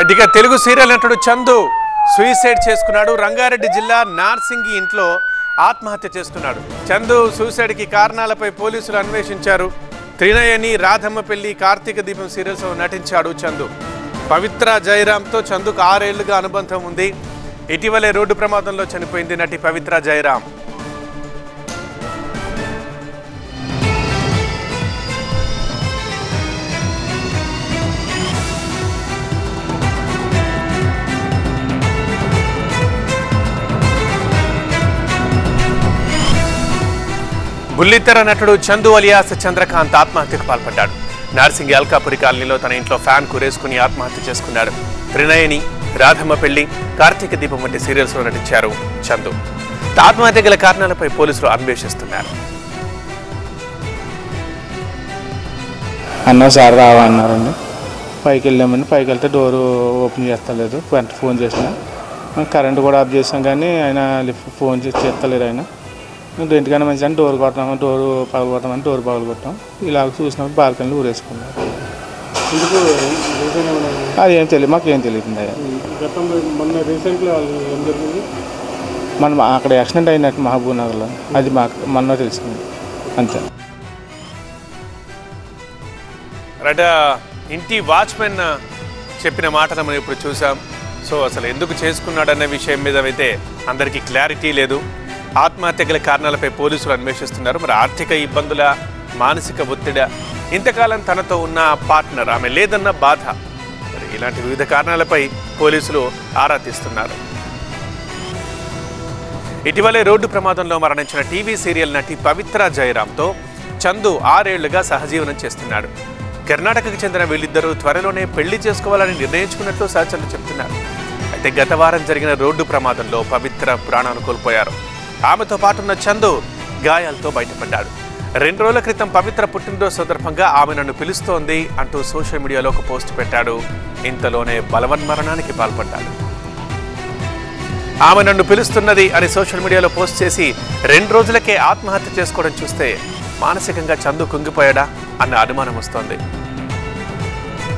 ఇక తెలుగు సీరియల్ నటుడు చందు సూసైడ్ చేసుకున్నాడు రంగారెడ్డి జిల్లా నార్సింగి ఇంట్లో ఆత్మహత్య చేసుకున్నాడు చందు సూసైడ్కి కారణాలపై పోలీసులు అన్వేషించారు త్రినయని రాధమ్మ పెళ్లి కార్తీక దీపం సీరియల్స్ నటించాడు చందు పవిత్ర జయరాంతో చందుకు ఆరేళ్లుగా అనుబంధం ఉంది ఇటీవలే రోడ్డు ప్రమాదంలో చనిపోయింది నటి పవిత్ర జయరాం బుల్లితెర నటుడు చందు అలియాస్ చంద్రకాంత్ ఆత్మహత్యకు పాల్పడ్డాడు నార్సింగి అల్కాపురి కాలనీలో తన ఇంట్లో ఫ్యాన్ కురేసుకుని ఆత్మహత్య చేసుకున్నాడు త్రినయని రాధమ్మ పెళ్లి కార్తీక దీపం వంటి సీరియల్స్ లో నటించారు చందు ఆత్మహత్య గల కారణాలపై పోలీసులు అన్వేషిస్తున్నారు అన్న సార్ రావా అన్నారండి పైకి వెళ్ళామని పైకి వెళ్తే డోరు ఓపెన్ చేస్తలేదు వెంట ఫోన్ చేసిన కరెంట్ కూడా ఆఫ్ చేసాం కానీ ఆయన లిఫ్ట్ ఫోన్ చేసి చేస్తలేరు ఆయన ఇంటికైనా మంచి అని డోర్ కొట్టామని డోరు పగలు కొట్టామని డోర్ పగలు కొట్టాం ఇలా చూసినప్పుడు బాల్కనీలో ఊరేసుకున్నాం ఎందుకు రీసెంట్ ఏమైనా అది ఏం తెలియదు మాకు ఏం తెలియదు అయ్యా గతంలో మొన్న రీసెంట్లో వాళ్ళు ఏం జరిగింది మనం అక్కడ యాక్సిడెంట్ అయినట్టు మహబూబ్ నగర్లో అది మాకు మొన్న తెలిసింది అంతే రట ఇంటి వాచ్మెన్ చెప్పిన మాటలు మనం ఇప్పుడు చూసాం సో అసలు ఎందుకు చేసుకున్నాడన్న విషయం మీద అయితే అందరికీ క్లారిటీ లేదు ఆత్మహత్య గల కారణాలపై పోలీసులు అన్వేషిస్తున్నారు మరి ఆర్థిక ఇబ్బందుల మానసిక ఒత్తిడ ఇంతకాలం తనతో ఉన్న పార్ట్నర్ ఆమె లేదన్న బాధ మరి ఇలాంటి వివిధ కారణాలపై పోలీసులు ఆరా తీస్తున్నారు ఇటీవలే రోడ్డు ప్రమాదంలో మరణించిన టీవీ సీరియల్ నటి పవిత్ర జయరాంతో చందు ఆరేళ్లుగా సహజీవనం చేస్తున్నాడు కర్ణాటకకు చెందిన వీళ్ళిద్దరూ త్వరలోనే పెళ్లి చేసుకోవాలని నిర్ణయించుకున్నట్లు సహచరులు చెప్తున్నారు అయితే గత వారం జరిగిన రోడ్డు ప్రమాదంలో పవిత్ర ప్రాణాలు కోల్పోయారు ఆమెతో పాటున్న చందు గాయాలతో బయటపడ్డాడు రెండు రోజుల క్రితం పవిత్ర పుట్టినరోజు సందర్భంగా ఆమె నన్ను పిలుస్తోంది అంటూ సోషల్ మీడియాలో ఒక పోస్ట్ పెట్టాడు ఇంతలోనే బలవన్మరణానికి పాల్పడ్డాడు ఆమె నన్ను పిలుస్తున్నది అని సోషల్ మీడియాలో పోస్ట్ చేసి రెండు రోజులకే ఆత్మహత్య చేసుకోవడం చూస్తే మానసికంగా చందు కుంగిపోయాడా అన్న అనుమానం వస్తోంది